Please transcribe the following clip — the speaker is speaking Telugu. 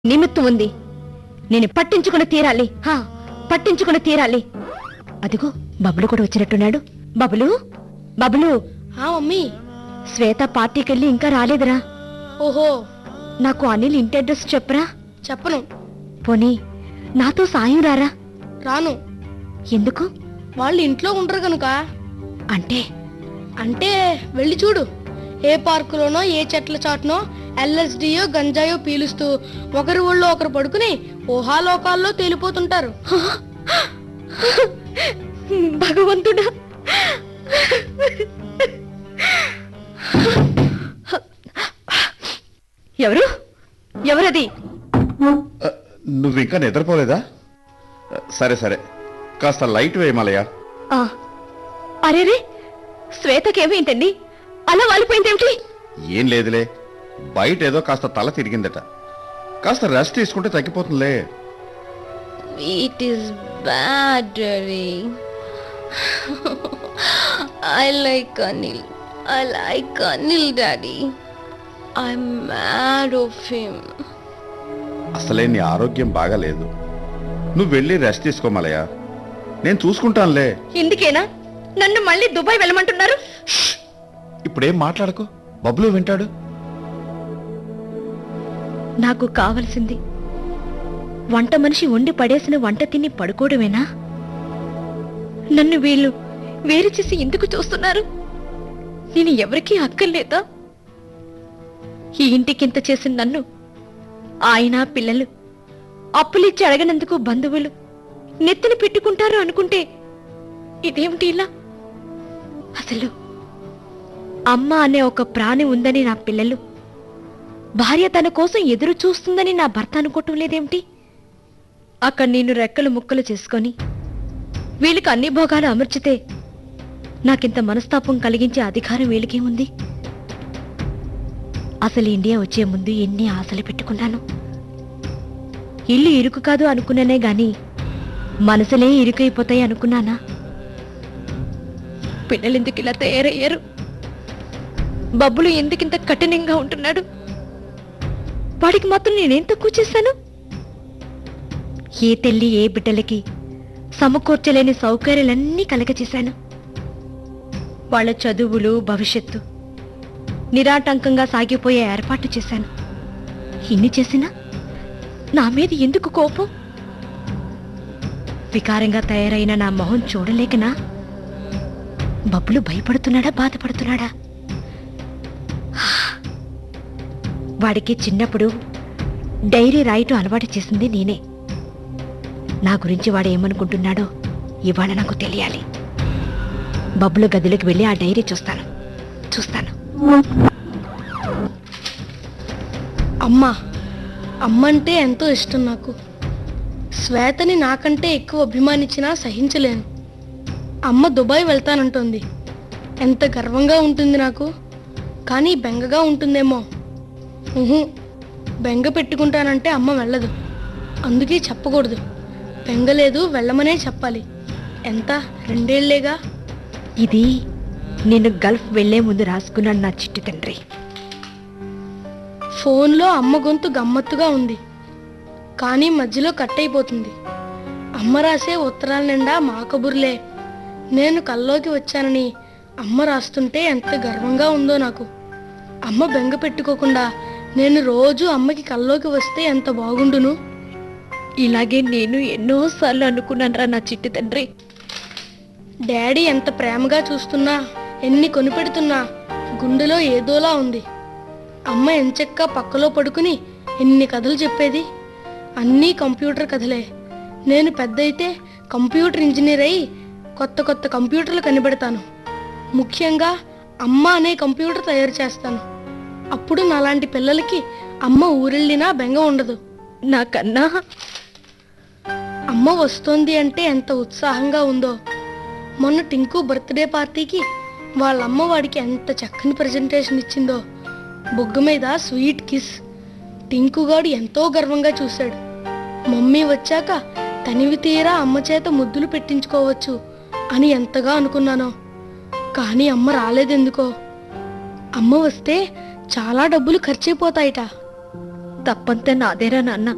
నిమిత్తం ఉంది నేను పట్టించుకుని తీరాలి హా పట్టించుకుని తీరాలి అదిగో బబులు కూడా వచ్చినట్టున్నాడు బబులు బబులు ఆ మమ్మీ శ్వేత పార్టీకెళ్ళి ఇంకా రాలేదురా ఓహో నాకు అనిల్ ఇంటి అడ్రస్ చెప్పరా చెప్పను పోనీ నాతో సాయం రారా రాను ఎందుకు వాళ్ళు ఇంట్లో ఉండరు కనుక అంటే అంటే వెళ్ళి చూడు ఏ పార్కులోనో ఏ చెట్ల చాటునో ఎల్ఎస్డియో గంజాయో పీలుస్తూ ఒకరి ఒళ్ళో ఒకరు పడుకుని ఊహాలోకాల్లో తేలిపోతుంటారు భగవంతుడా ఎవరు ఎవరది అ, నువ్వు ఇంకా నిద్రపోలేదా అ, సరే సరే కాస్త లైట్ వేయమలయ్యా ఆ, అరేరే శ్వేతకేమేంటండి అలా వాలిపోయిందేమిటి ఏం లేదులే బయట ఏదో కాస్త తల తిరిగిందట కాస్త రెస్ట్ తీసుకుంటే తగ్గిపోతుందిలే It is bad, Daddy. I like Anil. I like Anil, Daddy. I'm mad of him. అసలే నీ ఆరోగ్యం బాగాలేదు నువ్వు వెళ్ళి రెస్ట్ తీసుకోమలయ్యా నేను చూసుకుంటానులే ఇందుకేనా నన్ను మళ్ళీ దుబాయ్ వెళ్ళమంటున్నారు ఇప్పుడేం మాట్లాడకు బబ్లు వింటాడు నాకు కావలసింది వంట మనిషి వండి పడేసిన వంట తిని పడుకోవడమేనా నన్ను వీళ్ళు వేరు చేసి ఎందుకు చూస్తున్నారు నేను ఎవరికీ అక్కర్లేదా ఈ ఇంటికింత చేసిన నన్ను ఆయన పిల్లలు అప్పులిచ్చి అడగనందుకు బంధువులు నెత్తిన పెట్టుకుంటారు అనుకుంటే ఇదేమిటి ఇలా అసలు అమ్మ అనే ఒక ప్రాణి ఉందని నా పిల్లలు భార్య తన కోసం ఎదురు చూస్తుందని నా భర్త అనుకోవటం లేదేమిటి అక్కడ నేను రెక్కలు ముక్కలు చేసుకొని వీళ్ళకి అన్ని భోగాలు అమర్చితే నాకింత మనస్తాపం కలిగించే అధికారం వీళ్ళకేముంది అసలు ఇండియా వచ్చే ముందు ఎన్ని ఆశలు పెట్టుకున్నాను ఇల్లు ఇరుకు కాదు అనుకున్నానే గాని మనసులే ఇరుకైపోతాయి అనుకున్నానా పిల్లలెందుకు ఇలా తయారయ్యారు బబ్బులు ఎందుకింత కఠినంగా ఉంటున్నాడు వాడికి మాత్రం నేనేం తక్కువ చేశాను ఏ తల్లి ఏ బిడ్డలకి సమకూర్చలేని సౌకర్యాలన్నీ కలగచేశాను వాళ్ళ చదువులు భవిష్యత్తు నిరాటంకంగా సాగిపోయే ఏర్పాటు చేశాను ఇన్ని చేసినా నా మీద ఎందుకు కోపం వికారంగా తయారైన నా మొహం చూడలేకనా బబ్బులు భయపడుతున్నాడా బాధపడుతున్నాడా వాడికి చిన్నప్పుడు డైరీ రాయటం అలవాటు చేసింది నేనే నా గురించి వాడు ఏమనుకుంటున్నాడో ఇవాళ నాకు తెలియాలి బబ్బుల గదిలోకి వెళ్ళి ఆ డైరీ చూస్తాను చూస్తాను అమ్మ అమ్మ అంటే ఎంతో ఇష్టం నాకు శ్వేతని నాకంటే ఎక్కువ అభిమానించినా సహించలేను అమ్మ దుబాయ్ వెళ్తానంటోంది ఎంత గర్వంగా ఉంటుంది నాకు కానీ బెంగగా ఉంటుందేమో ఉహు, బెంగ పెట్టుకుంటానంటే అమ్మ వెళ్ళదు అందుకే చెప్పకూడదు బెంగ లేదు వెళ్ళమనే చెప్పాలి ఎంత రెండేళ్లేగా ఇది నేను గల్ఫ్ వెళ్లే ముందు రాసుకున్నాను నా చిట్టి తండ్రి ఫోన్లో అమ్మ గొంతు గమ్మత్తుగా ఉంది కానీ మధ్యలో కట్ అయిపోతుంది అమ్మ రాసే ఉత్తరాల నిండా మా కబుర్లే నేను కల్లోకి వచ్చానని అమ్మ రాస్తుంటే ఎంత గర్వంగా ఉందో నాకు అమ్మ బెంగ పెట్టుకోకుండా నేను రోజు అమ్మకి కల్లోకి వస్తే ఎంత బాగుండును ఇలాగే నేను ఎన్నోసార్లు అనుకున్నాను నా చిట్టి తండ్రి డాడీ ఎంత ప్రేమగా చూస్తున్నా ఎన్ని కొనిపెడుతున్నా గుండెలో ఏదోలా ఉంది అమ్మ ఎంచక్క పక్కలో పడుకుని ఎన్ని కథలు చెప్పేది అన్నీ కంప్యూటర్ కథలే నేను పెద్దయితే కంప్యూటర్ ఇంజనీర్ అయి కొత్త కొత్త కంప్యూటర్లు కనిపెడతాను ముఖ్యంగా అమ్మ అనే కంప్యూటర్ తయారు చేస్తాను అప్పుడు నాలాంటి పిల్లలకి అమ్మ ఊరెళ్ళినా బెంగ ఉండదు నాకన్నా అమ్మ వస్తోంది అంటే ఎంత ఉత్సాహంగా ఉందో మొన్న టింకు బర్త్డే పార్టీకి వాళ్ళ అమ్మ వాడికి ఎంత చక్కని ప్రజెంటేషన్ ఇచ్చిందో బొగ్గ మీద స్వీట్ కిస్ టింకుగాడు ఎంతో గర్వంగా చూశాడు మమ్మీ వచ్చాక తనివి తీరా అమ్మ చేత ముద్దులు పెట్టించుకోవచ్చు అని ఎంతగా అనుకున్నానో కానీ అమ్మ రాలేదెందుకో అమ్మ వస్తే చాలా డబ్బులు ఖర్చయిపోతాయిట తప్పంతా నాదేరా నాన్న